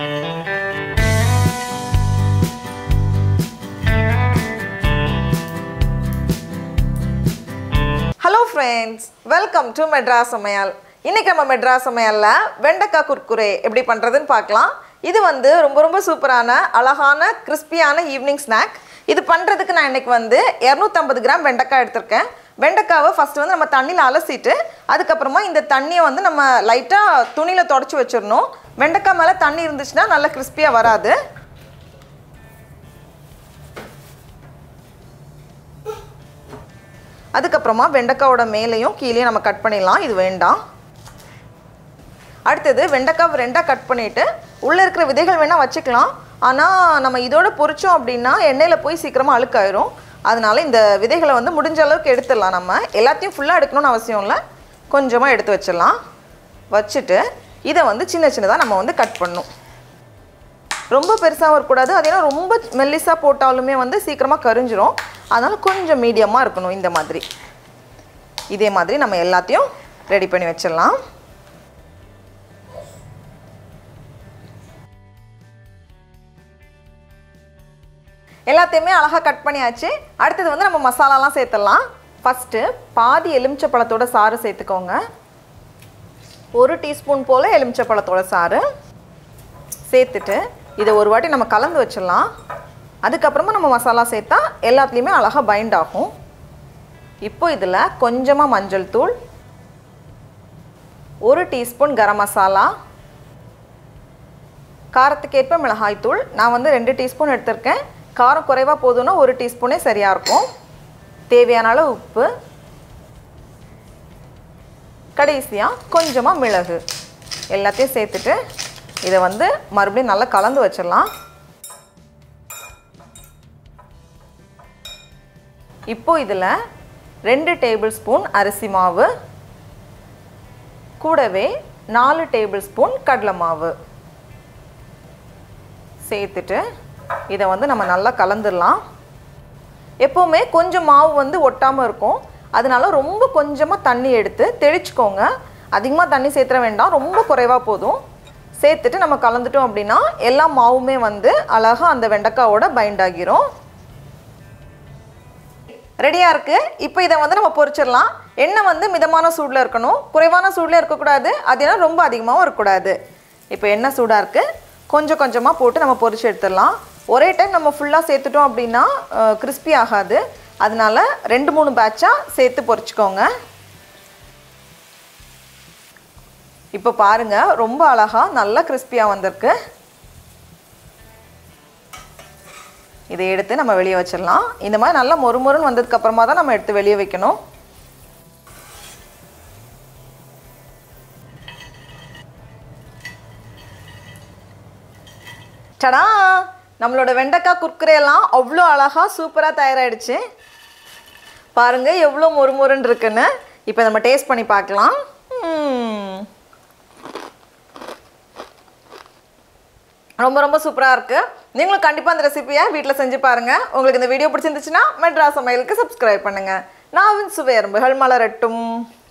Hello friends welcome to Madras சமையல் இன்னைக்கு நம்ம மெட்ராஸ் சமையலில் வெண்டைக்காய் குர்குரே எப்படி பண்ணுறதுன்னு பார்க்கலாம் இது வந்து ரொம்ப ரொம்ப சூப்பரான அழகான கிறிஸ்பியான ஈவினிங் ஸ்நாக் இது பண்ணுறதுக்கு நான் இன்னைக்கு வந்து இரநூத்தம்பது கிராம் வெண்டைக்காய் எடுத்திருக்கேன் வெண்டைக்காவை ஃபஸ்ட்டு வந்து நம்ம தண்ணியில் அலசிட்டு அதுக்கப்புறமா இந்த தண்ணியை வந்து நம்ம லைட்டாக துணியில் தொடச்சி வச்சிடணும் வெண்டைக்காய் மேலே தண்ணி இருந்துச்சுன்னா நல்லா கிறிஸ்பியாக வராது அதுக்கப்புறமா வெண்டைக்காவோட மேலேயும் கீழேயும் நம்ம கட் பண்ணிடலாம் இது வேண்டாம் அடுத்தது வெண்டைக்காய் ரெண்டாக கட் பண்ணிவிட்டு உள்ளே இருக்கிற விதைகள் வேணால் வச்சுக்கலாம் ஆனால் நம்ம இதோட பொரிச்சோம் அப்படின்னா எண்ணெயில் போய் சீக்கிரமாக அழுக்காயிரும் அதனால இந்த விதைகளை வந்து முடிஞ்ச அளவுக்கு எடுத்துடலாம் நம்ம எல்லாத்தையும் ஃபுல்லாக எடுக்கணும்னு அவசியம் இல்லை கொஞ்சமாக எடுத்து வச்சிடலாம் வச்சுட்டு இதை வந்து சின்ன சின்னதாக நம்ம வந்து கட் பண்ணணும் ரொம்ப பெருசாகவும் இருக்கக்கூடாது அதே நேரம் ரொம்ப மெல்லிஸாக போட்டாலுமே வந்து சீக்கிரமாக கரிஞ்சிரும் அதனால் கொஞ்சம் மீடியமாக இருக்கணும் இந்த மாதிரி இதே மாதிரி நம்ம எல்லாத்தையும் ரெடி பண்ணி வச்சிடலாம் எல்லாத்தையுமே அழகாக கட் பண்ணியாச்சு அடுத்தது வந்து நம்ம மசாலாலாம் சேர்த்துடலாம் ஃபஸ்ட்டு பாதி எலுமிச்சை பழத்தோட சாறு சேர்த்துக்கோங்க ஒரு டீஸ்பூன் போல் எலுமிச்சை பழத்தோட சாறு சேர்த்துட்டு இதை ஒரு வாட்டி நம்ம கலந்து வச்சிடலாம் அதுக்கப்புறமா நம்ம மசாலா சேர்த்தா எல்லாத்துலேயுமே அழகாக பைண்ட் ஆகும் இப்போ இதில் கொஞ்சமாக மஞ்சள் தூள் ஒரு டீஸ்பூன் கரம் மசாலா காரத்துக்கேற்ப மிளகாய் தூள் நான் வந்து ரெண்டு டீஸ்பூன் எடுத்திருக்கேன் காரம் குறைவாக போதுன்னா ஒரு டீஸ்பூனே சரியாக இருக்கும் தேவையான அளவு உப்பு கடைசியாக கொஞ்சமாக மிளகு எல்லாத்தையும் சேர்த்துட்டு இதை வந்து மறுபடியும் நல்லா கலந்து வச்சிடலாம் இப்போ இதில் ரெண்டு டேபிள் ஸ்பூன் அரிசி மாவு கூடவே நாலு டேபிள் ஸ்பூன் கடலை மாவு சேர்த்துட்டு இதை வந்து நம்ம நல்லா கலந்துடலாம் எப்போவுமே கொஞ்சம் மாவு வந்து ஒட்டாமல் இருக்கும் அதனால ரொம்ப கொஞ்சமாக தண்ணி எடுத்து தெளிச்சுக்கோங்க அதிகமாக தண்ணி சேர்த்துற வேண்டாம் ரொம்ப குறைவாக போதும் சேர்த்துட்டு நம்ம கலந்துட்டோம் அப்படின்னா எல்லா மாவுமே வந்து அழகாக அந்த வெண்டைக்காவோட பைண்ட் ஆகிரும் ரெடியாக இருக்குது இப்போ இதை வந்து நம்ம பொரிச்சிடலாம் எண்ணெய் வந்து மிதமான சூடில் இருக்கணும் குறைவான சூடில் இருக்கக்கூடாது அதே ரொம்ப அதிகமாகவும் இருக்கக்கூடாது இப்போ எண்ணெய் சூடாக இருக்குது கொஞ்சம் கொஞ்சமாக போட்டு நம்ம பொரிச்சு எடுத்துடலாம் ஒரே டைம் நம்ம ஃபுல்லாக சேர்த்துட்டோம் அப்படின்னா கிறிஸ்பி ஆகாது அதனால ரெண்டு மூணு பேட்சாக சேர்த்து பொரிச்சுக்கோங்க இப்போ பாருங்க ரொம்ப அழகாக நல்லா கிறிஸ்பியாக வந்திருக்கு இதை எடுத்து நம்ம வெளியே வச்சிடலாம் இந்த மாதிரி நல்லா மொறுமொறுன்னு வந்ததுக்கு அப்புறமா தான் நம்ம எடுத்து வெளியே வைக்கணும் டடா நம்மளோட வெண்டைக்காய் குர்குரே எல்லாம் அவ்வளோ அழகாக சூப்பராக தயாராகிடுச்சு பாருங்க எவ்வளோ மொறுமொறுன்னு இருக்குன்னு இப்போ நம்ம டேஸ்ட் பண்ணி பார்க்கலாம் ம். ரொம்ப ரொம்ப சூப்பராக இருக்குது நீங்களும் கண்டிப்பாக அந்த ரெசிபியை வீட்டில் செஞ்சு பாருங்கள் உங்களுக்கு இந்த வீடியோ பிடிச்சிருந்துச்சுன்னா மெட்ராஸ் சமையலுக்கு சப்ஸ்கிரைப் பண்ணுங்கள் நான் சுவை எறும்புகள் மலரட்டும்